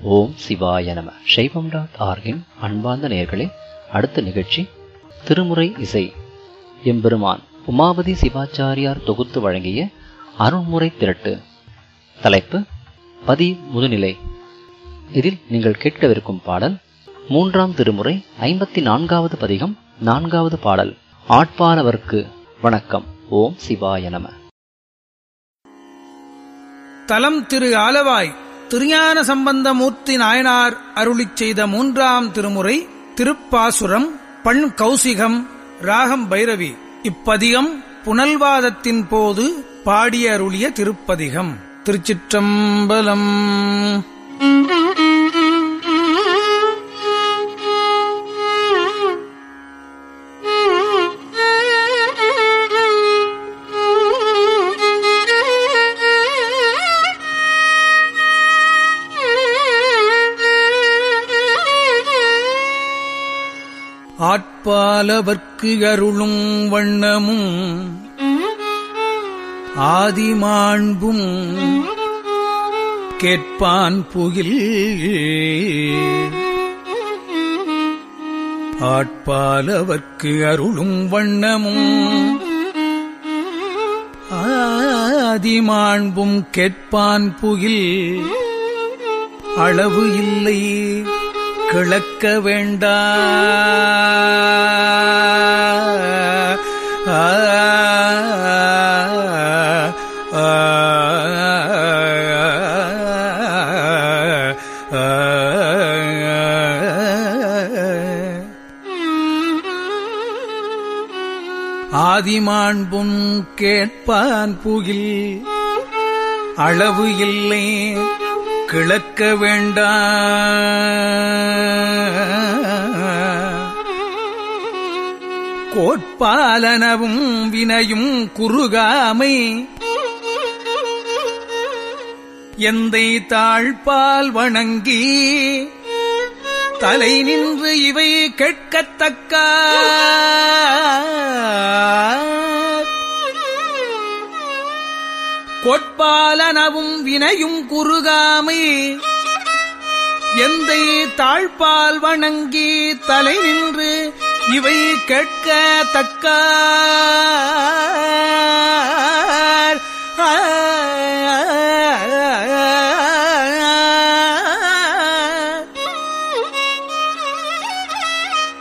ஓம் சிவாய நம சைவம் டாட் ஆர்கின் அன்பார்ந்த நேயர்களே அடுத்த நிகழ்ச்சி திருமுறை இசை எம்பெருமான் உமாபதி சிவாச்சாரியார் தொகுத்து வழங்கிய அருள்முறை திரட்டு தலைப்பு பதி முதுநிலை இதில் நீங்கள் கேட்கவிருக்கும் பாடல் மூன்றாம் திருமுறை ஐம்பத்தி நான்காவது பதிகம் நான்காவது பாடல் ஆட்பானவர்க்கு வணக்கம் ஓம் சிவாய நம தலம் திரு ஆலவாய் திருஞான சம்பந்தமூர்த்தி நாயனார் அருளிச் செய்த மூன்றாம் திருமுறை திருப்பாசுரம் பண் கௌசிகம் ராகம் பைரவி இப்பதிகம் புனல்வாதத்தின் போது பாடிய அருளிய திருப்பதிகம் திருச்சிற்றம்பலம் ஆட்பாலவர்க்கு அருளும் வண்ணமும் ஆதிமாண்பும் கேட்பான் புகில் ஆட்பாலவர்க்கு அருளும் வண்ணமும் ஆதிமாண்பும் கேட்பான் புகில் அளவு இல்லை கிளக்க வேண்டா ஆ, ஆ, ஆ, ஆதிமாண்பும் கேட்பான் புகில் அளவு இல்லை கிளக்க வேண்டா கோட்பாலனவும் வினையும் குறுகாமை எந்தை தாழ்பால் வணங்கி தலை நின்று இவை கேட்கத்தக்க கோட்பாலனவும் வினையும் குறுகாமை எந்தை தாழ்பால் வணங்கி தலை நின்று இவை கேட்க தக்க